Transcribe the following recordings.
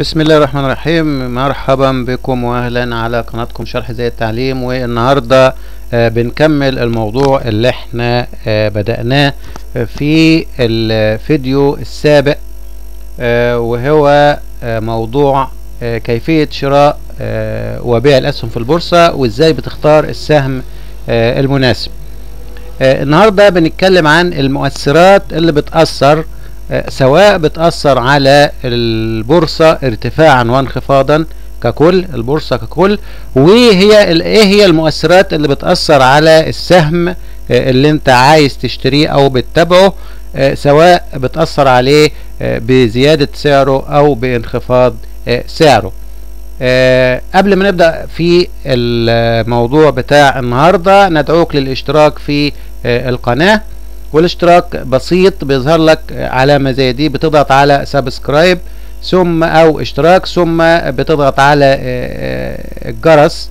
بسم الله الرحمن الرحيم مرحبا بكم واهلا على قناتكم شرح زي التعليم والنهارده آه، بنكمل الموضوع اللي احنا آه، بدأناه في الفيديو السابق آه، وهو آه، موضوع آه، كيفية شراء آه، وبيع الأسهم في البورصة وازاي بتختار السهم آه، المناسب آه، النهارده بنتكلم عن المؤثرات اللي بتأثر آه، سواء بتأثر على البورصة ارتفاعا وانخفاضا ككل البورصة ككل وهي ال- ايه هي المؤثرات اللي بتأثر على السهم آه، اللي انت عايز تشتريه او بتتابعه آه، سواء بتأثر عليه آه، بزيادة سعره او بانخفاض آه، سعره آه، قبل ما نبدأ في الموضوع بتاع النهاردة ندعوك للاشتراك في آه، القناة والاشتراك بسيط بيظهر لك آه، علامة زي دي بتضغط على سبسكرايب ثم او اشتراك ثم بتضغط على آه، آه، الجرس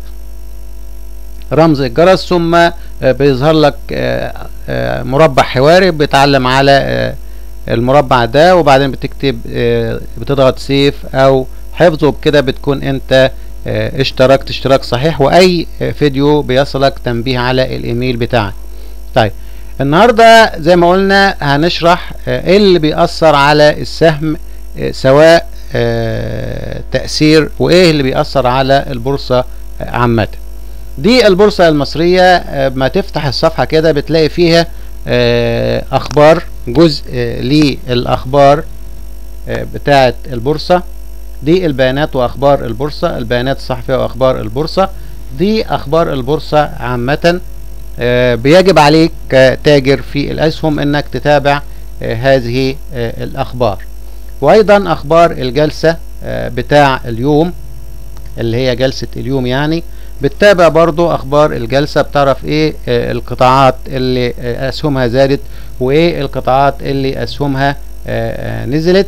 رمز الجرس ثم آه، بيظهر لك آه، آه، مربع حواري بتعلم على آه، المربع ده وبعدين بتكتب آه، بتضغط سيف او حفظ وبكده بتكون انت آه، اشتركت اشتراك صحيح واي آه، فيديو بيصلك تنبيه على الايميل بتاعك طيب النهارده زي ما قلنا هنشرح آه، ايه اللي بيأثر على السهم آه، سواء آه، تأثير وايه اللي بيأثر على البورصة آه، عامة دي البورصة المصرية آه، ما تفتح الصفحة كده بتلاقي فيها آه، اخبار جزء آه، للاخبار آه، بتاعة البورصة دي البيانات واخبار البورصة البيانات الصحفية واخبار البورصة دي اخبار البورصة عامة آه، بيجب عليك كتاجر في الاسهم انك تتابع آه، هذه آه، الاخبار وايضا اخبار الجلسة آه، بتاع اليوم اللي هي جلسة اليوم يعني بتتابع برضو اخبار الجلسة بتعرف ايه آه، القطاعات اللي آه، اسهمها زادت وايه القطاعات اللي اسهمها آه، آه، نزلت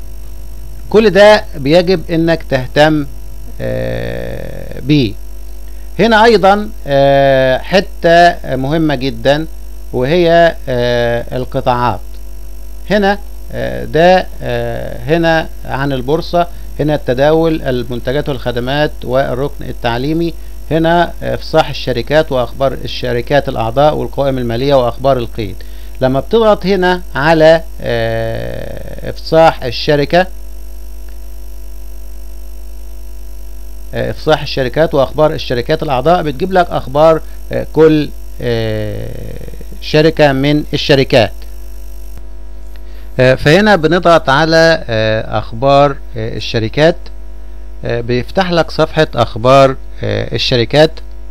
كل ده بيجب انك تهتم آه، بيه هنا ايضا آه، حتة مهمة جدا وهي آه، القطاعات هنا آه، ده آه، هنا عن البورصة هنا التداول المنتجات والخدمات والركن التعليمي هنا افصاح الشركات واخبار الشركات الاعضاء والقوائم المالية واخبار القيد لما بتضغط هنا على آه، افصاح الشركة آه، افصاح الشركات واخبار الشركات الاعضاء بتجيب لك اخبار آه، كل آه، شركة من الشركات آه، فهنا بنضغط على آه، اخبار آه، الشركات آه، بيفتح لك صفحة اخبار آه، الشركات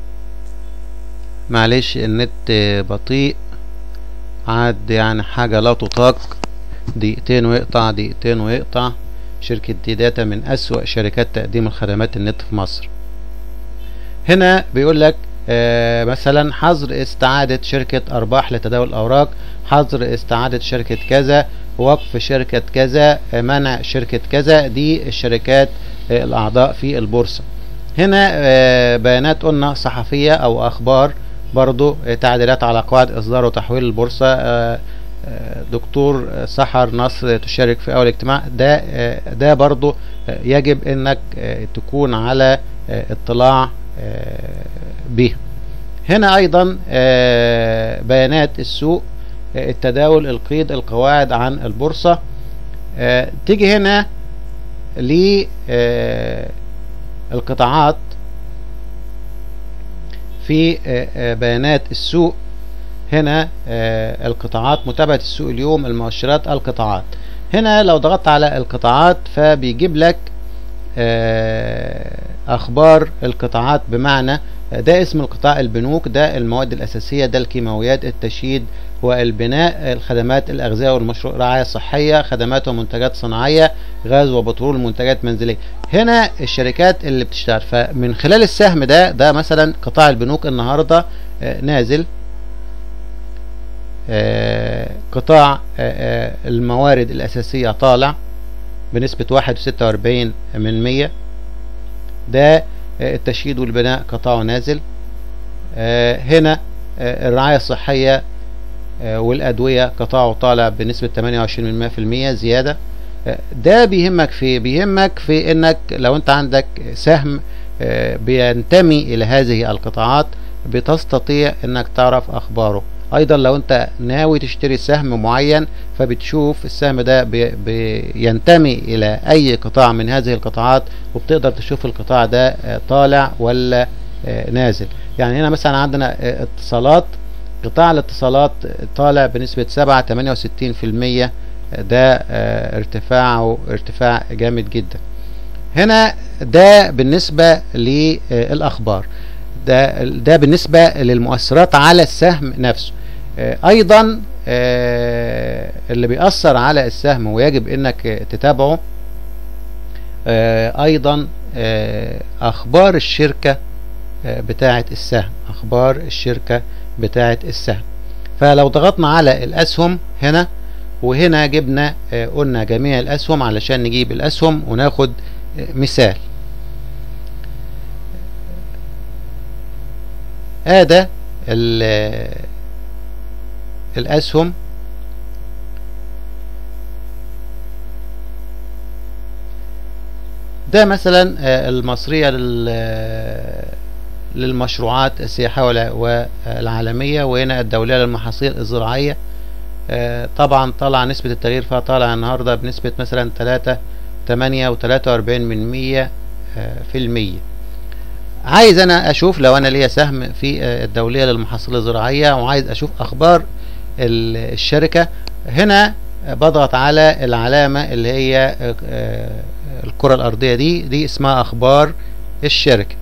معلش النت آه، بطيء عاد يعني حاجة لا تطاق دقيقتين ويقطع دقيقتين ويقطع شركة دي داتا من أسوأ شركات تقديم الخدمات النت في مصر هنا بيقول لك آه مثلا حظر استعادة شركة أرباح لتداول الأوراق حظر استعادة شركة كذا وقف شركة كذا آه منع شركة كذا دي الشركات آه الأعضاء في البورصة هنا آه بيانات قلنا صحفية أو أخبار برضو آه تعديلات على قواعد إصدار وتحويل البورصة آه آه، دكتور آه، سحر نصر تشارك في اول اجتماع ده آه، ده برضو آه، يجب انك آه، تكون على آه، اطلاع آه، به هنا ايضا آه، بيانات السوق آه، التداول القيد القواعد عن البورصة آه، تيجي هنا للقطاعات في آه، آه، بيانات السوق هنا آه، القطاعات متابعة السوق اليوم المؤشرات القطاعات هنا لو ضغطت على القطاعات فبيجيب لك آه، اخبار القطاعات بمعنى آه، ده اسم القطاع البنوك ده المواد الاساسية ده الكيماويات التشييد والبناء الخدمات الاغذية والمشروع رعاية صحية خدمات ومنتجات صناعية غاز وبترول منتجات منزلية هنا الشركات اللي بتشتغل فمن خلال السهم ده ده مثلا قطاع البنوك النهاردة آه، نازل آه، قطاع آه، آه، الموارد الأساسية طالع بنسبة واحد وستة وأربعين من مية ده آه، التشييد والبناء قطاعه نازل آه، هنا آه، الرعاية الصحية آه، والأدوية قطاعه طالع بنسبة تمانية وعشرين من مية في المية زيادة ده بيهمك في بيهمك في انك لو انت عندك سهم بينتمي الى هذه القطاعات بتستطيع انك تعرف اخباره ايضا لو انت ناوي تشتري سهم معين فبتشوف السهم ده بي بينتمي الى اي قطاع من هذه القطاعات وبتقدر تشوف القطاع ده طالع ولا نازل يعني هنا مثلا عندنا اتصالات قطاع الاتصالات طالع بنسبة 7 68% ده ارتفاعه ارتفاع جامد جدا هنا ده بالنسبة للأخبار ده ده بالنسبة للمؤثرات على السهم نفسه أيضا اللي بيأثر على السهم ويجب انك تتابعه أيضا أخبار الشركة بتاعة السهم أخبار الشركة بتاعة السهم فلو ضغطنا على الأسهم هنا وهنا جبنا قلنا جميع الأسهم علشان نجيب الأسهم وناخد مثال هذا الأسهم ده مثلا المصرية للمشروعات السياحية والعالمية وهنا الدولية للمحاصيل الزراعية طبعا طلع نسبة التغيير فيها طالع النهاردة بنسبة مثلا تلاتة تمانية وتلاتة وأربعين من مية في المية عايز انا اشوف لو انا ليا سهم في الدولية للمحاصيل الزراعية وعايز اشوف اخبار الشركة هنا بضغط على العلامة اللي هي الكرة الارضية دي دي اسمها اخبار الشركة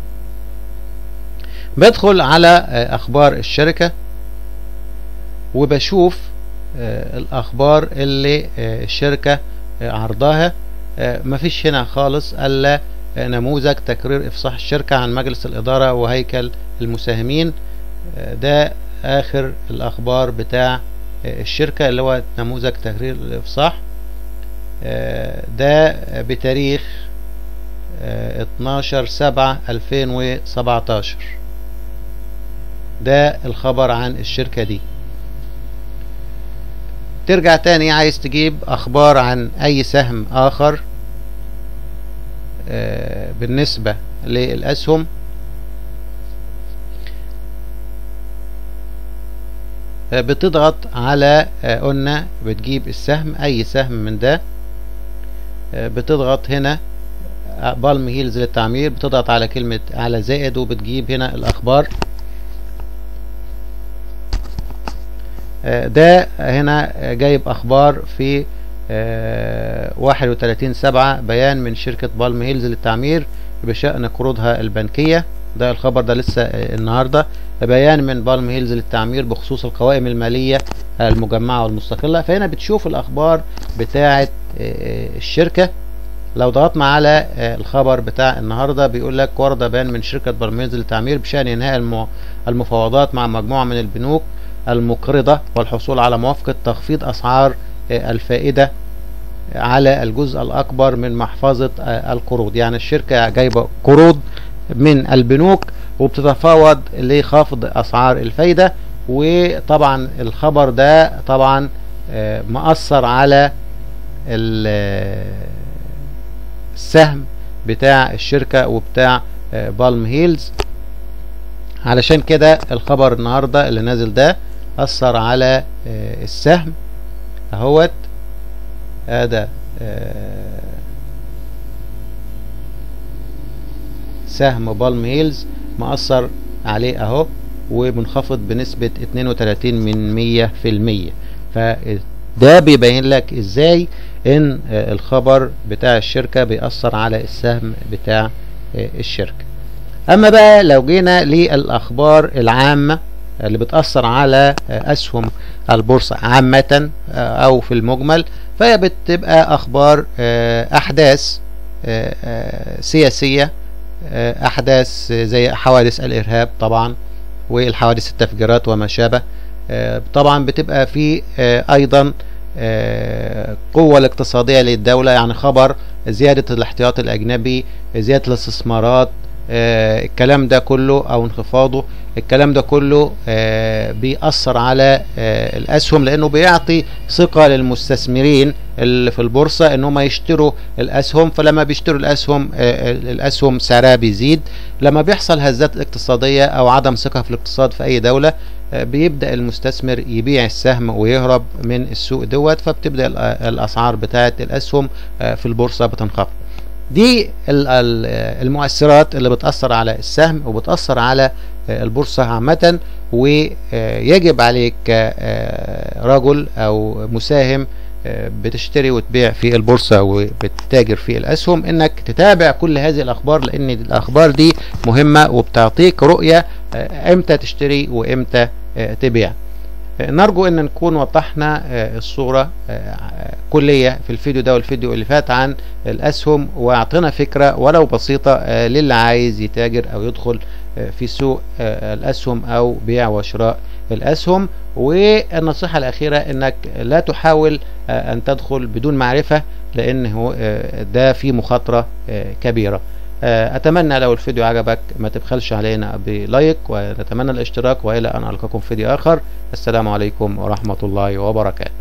بدخل على اخبار الشركة وبشوف الاخبار اللي الشركة عرضاها مفيش هنا خالص الا نموذج تكرير افصاح الشركة عن مجلس الادارة وهيكل المساهمين ده اخر الاخبار بتاع الشركة اللي هو نموذج تكرير الافصاح ده بتاريخ 12 7 2017 ده الخبر عن الشركة دي ترجع تاني عايز تجيب اخبار عن اي سهم اخر بالنسبة للأسهم بتضغط على قلنا بتجيب السهم أي سهم من ده بتضغط هنا بالم هيلز للتعمير بتضغط على كلمة على زائد وبتجيب هنا الأخبار ده هنا جايب أخبار في واحد وتلاتين سبعة بيان من شركة بالم هيلز للتعمير بشأن قروضها البنكية ده الخبر ده لسه النهاردة بيان من بالم هيلز للتعمير بخصوص القوائم المالية المجمعة والمستقلة فهنا بتشوف الأخبار بتاعة الشركة لو ضغطنا على الخبر بتاع النهاردة بيقول لك ورد بيان من شركة بالم هيلز للتعمير بشأن إنهاء المفاوضات مع مجموعة من البنوك المقرضة والحصول على موافقة تخفيض أسعار الفائدة على الجزء الأكبر من محفظة القروض يعني الشركة جايبة قروض من البنوك وبتتفاوض لخفض أسعار الفايدة وطبعا الخبر ده طبعا مأثر على السهم بتاع الشركة وبتاع بالم هيلز علشان كده الخبر النهاردة اللي نازل ده أثر على السهم اهوت هذا سهم بالم هيلز مأثر عليه اهو ومنخفض بنسبة 32 من 100 في المية فده بيبين لك ازاي ان الخبر بتاع الشركة بيأثر على السهم بتاع الشركة اما بقى لو جينا للاخبار العامة اللي بتأثر على أسهم البورصة عامة أو في المجمل فهي بتبقى أخبار أحداث سياسية أحداث زي حوادث الإرهاب طبعا والحوادث التفجيرات وما شابه طبعا بتبقى في أيضا قوة الاقتصادية للدولة يعني خبر زيادة الاحتياط الأجنبي زيادة الاستثمارات الكلام ده كله أو انخفاضه الكلام ده كله بيأثر على الأسهم لأنه بيعطي ثقة للمستثمرين اللي في البورصة ان هم يشتروا الأسهم فلما بيشتروا الأسهم الأسهم سعرها بيزيد لما بيحصل هزات اقتصادية أو عدم ثقة في الاقتصاد في أي دولة بيبدأ المستثمر يبيع السهم ويهرب من السوق دوت فبتبدأ الأسعار بتاعة الأسهم في البورصة بتنخفض دي المؤثرات اللي بتأثر على السهم وبتأثر على البورصة عامة ويجب عليك رجل أو مساهم بتشتري وتبيع في البورصة وبتتاجر في الأسهم إنك تتابع كل هذه الأخبار لأن الأخبار دي مهمة وبتعطيك رؤية إمتى تشتري وإمتى تبيع نرجو ان نكون وضحنا الصورة كلية في الفيديو ده والفيديو اللي فات عن الاسهم واعطينا فكرة ولو بسيطة للي عايز يتاجر او يدخل في سوق الاسهم او بيع وشراء الاسهم والنصيحة الاخيرة انك لا تحاول ان تدخل بدون معرفة لان ده في مخاطرة كبيرة اتمنى لو الفيديو عجبك ما تبخلش علينا بلايك ونتمنى الاشتراك والى ان القاكم في فيديو اخر السلام عليكم ورحمة الله وبركاته